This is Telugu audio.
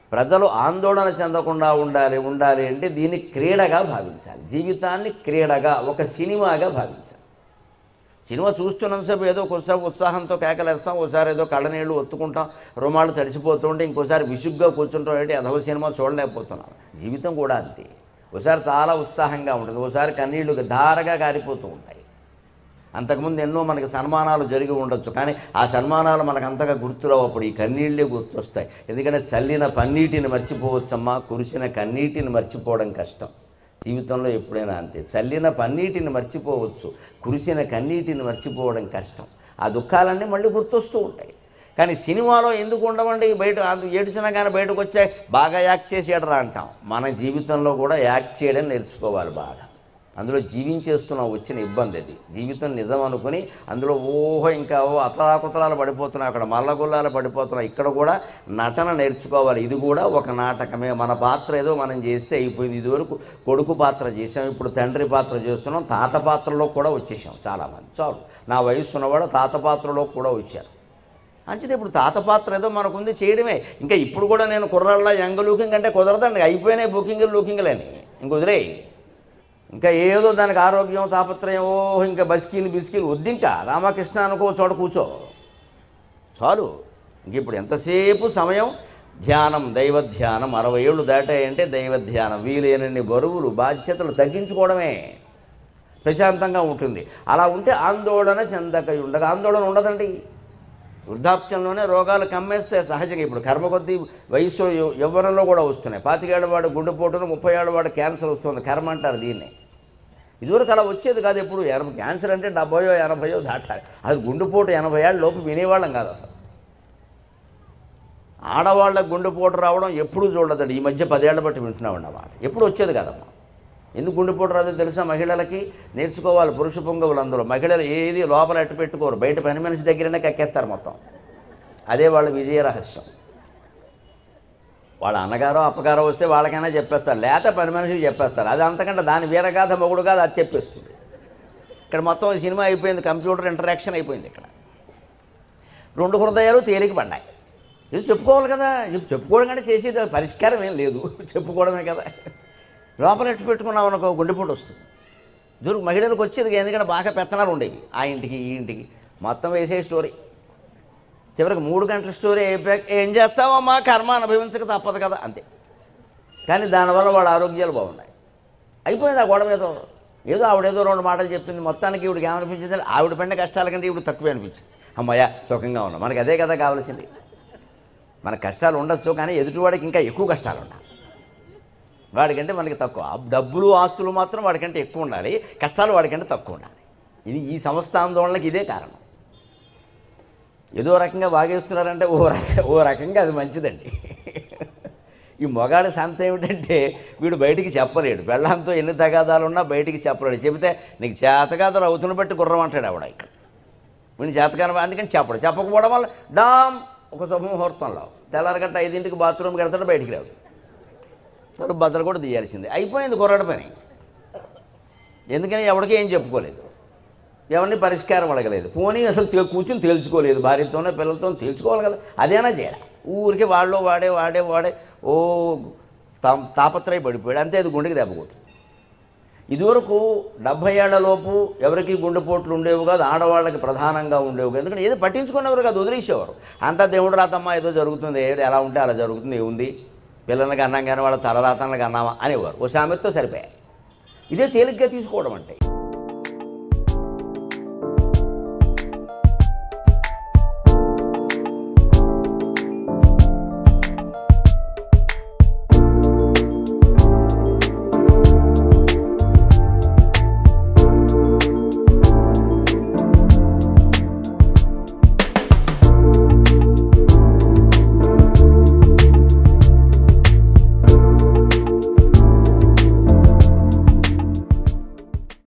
ప్రజలు ఆందోళన చెందకుండా ఉండాలి ఉండాలి అంటే దీన్ని క్రీడగా భావించాలి జీవితాన్ని క్రీడగా ఒక సినిమాగా భావించాలి సినిమా చూస్తున్నంతసేపు ఏదో కొద్దిసేపు ఉత్సాహంతో కేకలేస్తాం ఒకసారి ఏదో కళ్ళనీళ్ళు ఒత్తుకుంటాం రుమాలు తడిసిపోతుంటే ఇంకోసారి విసుగ్గా కూర్చుంటాం ఏంటి అధవ సినిమా చూడలేకపోతున్నాం జీవితం కూడా అంతే ఒకసారి చాలా ఉత్సాహంగా ఉంటుంది ఒకసారి కన్నీళ్లు ధారగా కారిపోతూ ఉంటాయి అంతకుముందు ఎన్నో మనకి సన్మానాలు జరిగి ఉండొచ్చు కానీ ఆ సన్మానాలు మనకు అంతగా గుర్తురావు అప్పుడు ఈ కన్నీళ్ళే గుర్తొస్తాయి ఎందుకంటే చల్లిన పన్నీటిని మర్చిపోవచ్చమ్మా కురిసిన కన్నీటిని మర్చిపోవడం కష్టం జీవితంలో ఎప్పుడైనా అంతే చల్లిన పన్నీటిని మర్చిపోవచ్చు కురిసిన కన్నీటిని మర్చిపోవడం కష్టం ఆ దుఃఖాలన్నీ మళ్ళీ గుర్తొస్తూ ఉంటాయి కానీ సినిమాలో ఎందుకు ఉండవండి బయట అందు- ఏడ్చినా కానీ బయటకు వచ్చే బాగా యాక్ట్ చేసి ఏడరా అంటాం మన జీవితంలో కూడా యాక్ట్ చేయడం నేర్చుకోవాలి బాగా అందులో జీవించేస్తున్నాం వచ్చిన ఇబ్బంది అది జీవితం నిజం అనుకుని అందులో ఓహో ఇంకా ఓ అతలాకుతలాలు పడిపోతున్నాం అక్కడ మల్లగుల్లాలు పడిపోతున్నాం ఇక్కడ కూడా నటన నేర్చుకోవాలి ఇది కూడా ఒక నాటకమే మన పాత్ర ఏదో మనం చేస్తే అయిపోయింది ఇదివరకు కొడుకు పాత్ర చేసాం ఇప్పుడు తండ్రి పాత్ర చేస్తున్నాం తాత పాత్రలో కూడా వచ్చేసాం చాలామంది చాలు నా వయసు ఉన్నవాడు తాత పాత్రలో కూడా వచ్చారు అంచేది ఇప్పుడు తాత పాత్ర ఏదో మనకుంది చేయడమే ఇంకా ఇప్పుడు కూడా నేను కుర్రాళ్ళ యంగ్ లూకింగ్ అంటే కుదరదండి అయిపోయినాయి బుకింగ్లు లూకింగ్లని ఇంక వదిలేయి ఇంకా ఏదో దానికి ఆరోగ్యం తాపత్రయం ఓ ఇంకా బస్కీలు బిస్కీలు వద్దు ఇంకా రామకృష్ణ అనుకో చోట కూర్చో చాలు ఇంక ఇప్పుడు ఎంతసేపు సమయం ధ్యానం దైవ ధ్యానం అరవై ఏళ్ళు దాటాయంటే దైవ ధ్యానం వీలైనన్ని బరువులు బాధ్యతలు తగ్గించుకోవడమే ప్రశాంతంగా ఉంటుంది అలా ఉంటే ఆందోళన చెందక ఉండగా ఆందోళన ఉండదండి వృద్ధాప్యంలోనే రోగాలు కమ్మేస్తే సహజంగా ఇప్పుడు కర్మ కొద్దీ వయసు యౌ- యవ్వనంలో కూడా వస్తున్నాయి పాతికేళ్ళ వాడు గుండెపోటును ముప్పై ఏళ్ళ వాడు క్యాన్సర్ వస్తుంది కర్మ అంటారు దీన్ని ఇదివరకు అలా వచ్చేది కాదు ఎప్పుడు ఎనభై క్యాన్సర్ అంటే డెబ్బయో ఎనభయో దాటాలి అది గుండెపోటు ఎనభై ఏళ్ళ లోపు వినేవాళ్ళం కాదు అసలు ఆడవాళ్ళకు గుండెపోటు రావడం ఎప్పుడూ చూడదండి ఈ మధ్య పదేళ్ల బట్టి వింటున్నాం అన్నమాట ఎప్పుడు వచ్చేది కదమ్మా ఎందుకు గుండెపోటు రాదో తెలుసా మహిళలకి నేర్చుకోవాలి పురుష పొంగవులు అందులో మహిళలు ఏది లోపల ఎట్టు పెట్టుకోరు బయట పని మనిషి దగ్గరనే కక్కేస్తారు మొత్తం అదే వాళ్ళ విజయ రహస్యం వాళ్ళ అన్నగారో అప్పగారో వస్తే వాళ్ళకైనా చెప్పేస్తారు లేత పని మనిషికి చెప్పేస్తారు అది అంతకంటే దాని వీరగాథ మొగుడు కాదు అది చెప్పేస్తుంది ఇక్కడ మొత్తం ఈ సినిమా అయిపోయింది కంప్యూటర్ ఇంటరాక్షన్ అయిపోయింది ఇక్కడ రెండు హృదయాలు తేలిక పడ్డాయి ఇది చెప్పుకోవాలి కదా ఇది చెప్పుకోవడం కంటే చేసేది పరిష్కారం ఏం లేదు చెప్పుకోవడమే కదా లోపల ఎట్టు పెట్టుకున్నాం అనుకో గుండెపోటు వస్తుంది దూరం మహిళలకు వచ్చేది ఎందుకంటే బాగా పెత్తనాలు ఉండేవి ఆ ఇంటికి ఈ ఇంటికి మొత్తం వేసే స్టోరీ చివరికి మూడు గంటల స్టోరీ అయిపోయాక ఏం చేస్తావమ్మా కర్మ అనుభవించక తప్పదు కదా అంతే కానీ దానివల్ల వాళ్ళ ఆరోగ్యాలు బాగున్నాయి అయిపోయింది ఆ గొడవ ఏదో ఏదో ఆవిడేదో రెండు మాటలు చెప్పింది మొత్తానికి ఈవిడికి ఏమనిపించింది ఆవిడ పడిన కష్టాల కంటే ఈవిడ తక్కువే అనిపించింది అమ్మయ్య సుఖంగా ఉన్నాం మనకి అదే కదా కావాల్సింది మన కష్టాలు ఉండొచ్చు కానీ ఎదుటివాడికి ఇంకా ఎక్కువ కష్టాలు ఉండాలి వాడికంటే మనకి తక్కువ ఆ డబ్బులు ఆస్తులు మాత్రం వాడికంటే ఎక్కువ ఉండాలి కష్టాలు వాడికంటే తక్కువ ఉండాలి ఇది ఈ సంస్థ ఆందోళనకి ఇదే కారణం ఏదో రకంగా వాగేస్తున్నారంటే ఓ రక ఓ రకంగా అది మంచిదండి ఈ మొగాడి సంత ఏమిటంటే వీడు బయటికి చెప్పలేడు పెళ్ళంతో ఎన్ని తగాదాలు ఉన్నా బయటికి చెప్పలేడు చెబితే నీకు చేతగాదాలు అవుతున్న బట్టి గుర్రం అంటాడు ఆవిడ ఇక్కడ వీడిని చేతకాలం అందుకని చెప్పడు చెప్పకపోవడం వల్ల డామ్ ఒక శుభముహూర్తంలో తెల్లారగట్ట ఐదింటికి బాత్రూమ్కి వెళ్తాడు బయటికి రావు సరే బద్దలు కూడా తీయాల్సిందే అయిపోయింది కుర్రాడి పని ఎందుకని ఎవరికి ఏం చెప్పుకోలేదు ఎవరిని పరిష్కారం అడగలేదు పోనీ అసలు తే- కూర్చుని తేల్చుకోలేదు భార్యతోనే పిల్లలతో తేల్చుకోవాలి కదా అదేనా చేయాలి ఊరికే వాళ్ళు వాడే వాడే వాడే ఓ తా తాపత్రయ పడిపోయాడు అంతే అది గుండెకి దెబ్బ కొట్టు ఇదివరకు డెబ్భై ఏళ్లలోపు ఎవరికి గుండెపోట్లు ఉండేవి కాదు ఆడవాళ్ళకి ప్రధానంగా ఉండేవి కాదు ఎందుకంటే ఏది పట్టించుకునేవారు కాదు వదిలేసేవారు అంతా దేవుడు రాతమ్మా ఏదో జరుగుతుంది ఏది ఎలా ఉంటే అలా జరుగుతుంది ఏముంది పిల్లలకి అన్నాం కానీ వాళ్ళ తలరాతనలకు అన్నామా అనేవారు ఓ సామెతతో సరిపోయాయి ఇదే తేలిగ్గా తీసుకోవడం అంటే